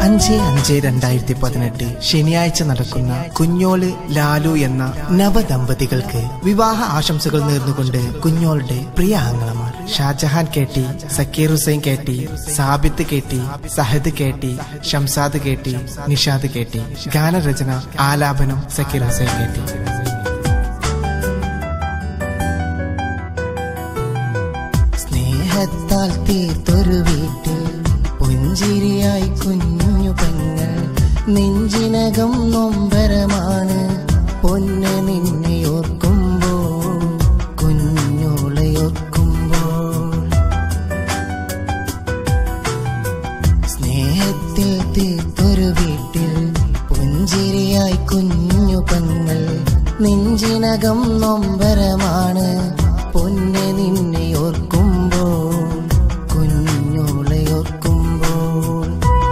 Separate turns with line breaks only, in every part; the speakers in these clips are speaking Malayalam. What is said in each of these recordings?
അഞ്ച് അഞ്ച് രണ്ടായിരത്തി പതിനെട്ട് ശനിയാഴ്ച നടക്കുന്ന കുഞ്ഞോള് ലാലു എന്ന നവദമ്പതികൾക്ക് വിവാഹ ആശംസകൾ നേർന്നുകൊണ്ട് കുഞ്ഞോളുടെ പ്രിയ ആങ്ങളമാർ ഷാജഹാൻ കേട്ടി സക്കീർ ഹുസൈൻ കേട്ടി സാബിത്ത് കേട്ടി സഹദ് കേട്ടി ഷംസാദ് കേട്ടി നിഷാദ് കേട്ടി ഗാനരചന ആലാപനം സക്കീർ ഹുസൈൻ കേട്ടി
സ്നേഹത്താൽ തീർത്തൊരു വീട്ടിൽ പുഞ്ചിരിയായി കുഞ്ഞു പെങ്ങൾ നെഞ്ചിനകം നൊമ്പരമാണ് പൊന്ന് നിന്നെ ഓർക്കുമ്പോൾ കുഞ്ഞോളെ ഓർക്കുമ്പോൾ സ്നേഹത്തിൽ തീർത്തൊരു വീട്ടിൽ പുഞ്ചിരിയായി കുഞ്ഞു പെങ്ങൾ നെഞ്ചിനകം നൊമ്പരമാണ് പൊന്നെ നിന്നെ ഓർക്കുമ്പോൾ കുഞ്ഞോളെ ഓർക്കുമ്പോൾ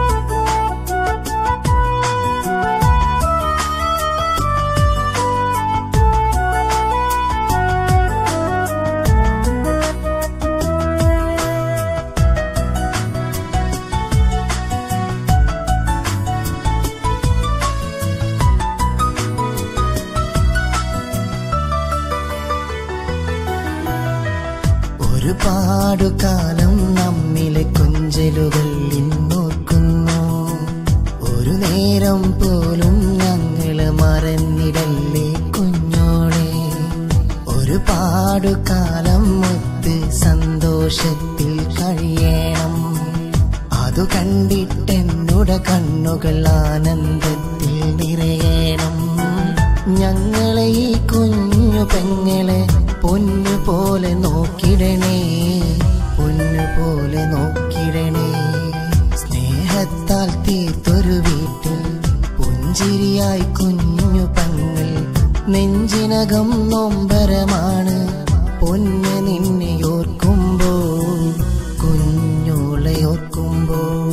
ഒരുപാടു കാലം നമ്മിലെ കൊഞ്ചലുകൾ ഇന്നോർക്കുന്നു ഒരു നേരം പോലും ഞങ്ങള് മറന്നിടല്ലേ കുഞ്ഞോളെ ഒരുപാടു കാലം ഒത്ത് സന്തോഷത്തിൽ കഴിയണം അതു കണ്ടിട്ടെന്നുടെ കണ്ണുകൾ ആനന്ദത്തിൽ നിറയണം ഞങ്ങളെ ഈ കുഞ്ഞു പെങ്ങളെ പൊന്നു പോലെ നോക്കിടണേ പൊന്നു പോലെ നോക്കിടണേ സ്നേഹത്താൽ തീർത്തൊരു വീട്ടിൽ പുഞ്ചിരിയായി കുഞ്ഞു പെങ്ങൾ നെഞ്ചിനകം നൊമ്പരമാണ് പൊന്ന് നിന്നെ ഓർക്കുമ്പോൾ കുഞ്ഞോളെ ഓർക്കുമ്പോൾ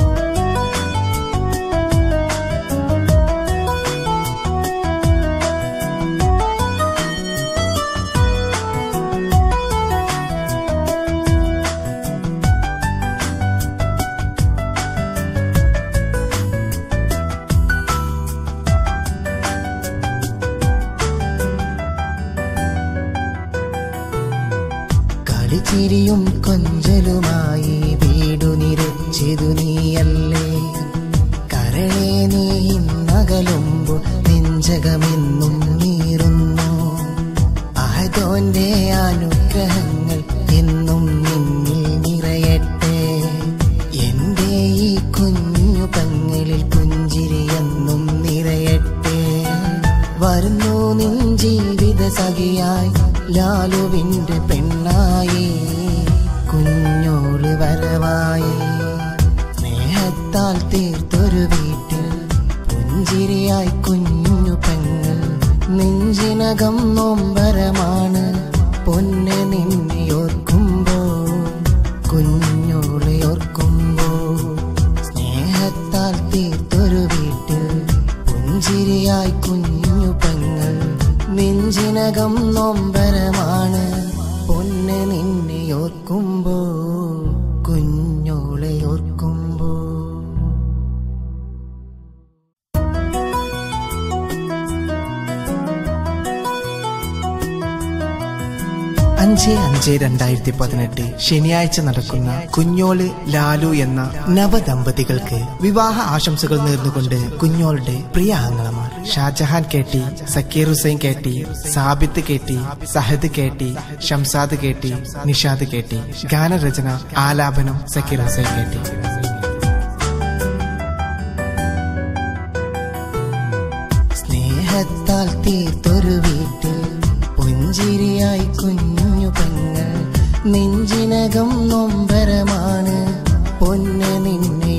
കളിച്ചിരിയും കൊഞ്ചലുമായി വീടു നിരച്ചിതു നീയല്ലേ കരളെ നീ ഇന്നകലുമ്പോൾ നെഞ്ചകമെന്നും നീറുന്നു അഹദോന്റെ അനുഗ്രഹങ്ങൾ എന്നും നിന്നിൽ നിറയട്ടെ എന്റെ ഈ കുഞ്ഞു പെങ്ങളിൽ പുഞ്ചിരിയെന്നും നിറയട്ടെ വരുന്നു നിൻ ജീവിത സഖിയായി ലാലുവിന്റെ പെണ്ണായി കുഞ്ഞോള് വരവായി സ്നേഹത്താൽ തീർത്തൊരു വീട്ടിൽ പുഞ്ചിരിയായി കുഞ്ഞു പെങ്ങൾ നെഞ്ചിനകം നൊമ്പരമാണ് പൊന്നെ നിന്നെ ഓർക്കുമ്പോൾ കുഞ്ഞോളെ ഓർക്കുമ്പോൾ സ്നേഹത്താൽ തീർത്തൊരു വീട്ടിൽ പുഞ്ചിരിയായി കുഞ്ഞു പെങ്ങൾ നെഞ്ചിനകം നൊമ്പരമാണ് പൊന്നെ നിന്നെ ഓർക്കുമ്പോൾ കുഞ്ഞോളെ ഓർക്കുമ്പോൾ
അഞ്ച് അഞ്ച് രണ്ടായിരത്തി പതിനെട്ട് ശനിയാഴ്ച നടക്കുന്ന കുഞ്ഞോള് ലാലു എന്ന നവദമ്പതികൾക്ക് വിവാഹ ആശംസകൾ നേർന്നുകൊണ്ട് കുഞ്ഞോളുടെ പ്രിയ ആങ്ങളമാർ ഷാജഹാൻ കേട്ടി സക്കീർ ഹുസൈൻ കേട്ടി സാബിത്ത് കേട്ടി സഹദ് കേട്ടി ഷംസാദ് കേട്ടി നിഷാദ് കേട്ടി ഗാനരചന ആലാപനം സക്കീർ ഹുസൈൻ കേട്ടി
സ്നേഹത്താൽ തീർത്തൊരു വീട്ടിൽ പുഞ്ചിരിയായി കുഞ്ഞു പെങ്ങൾ നെഞ്ചിനകം നൊമ്പരമാണ് പൊന്ന് നിന്നെ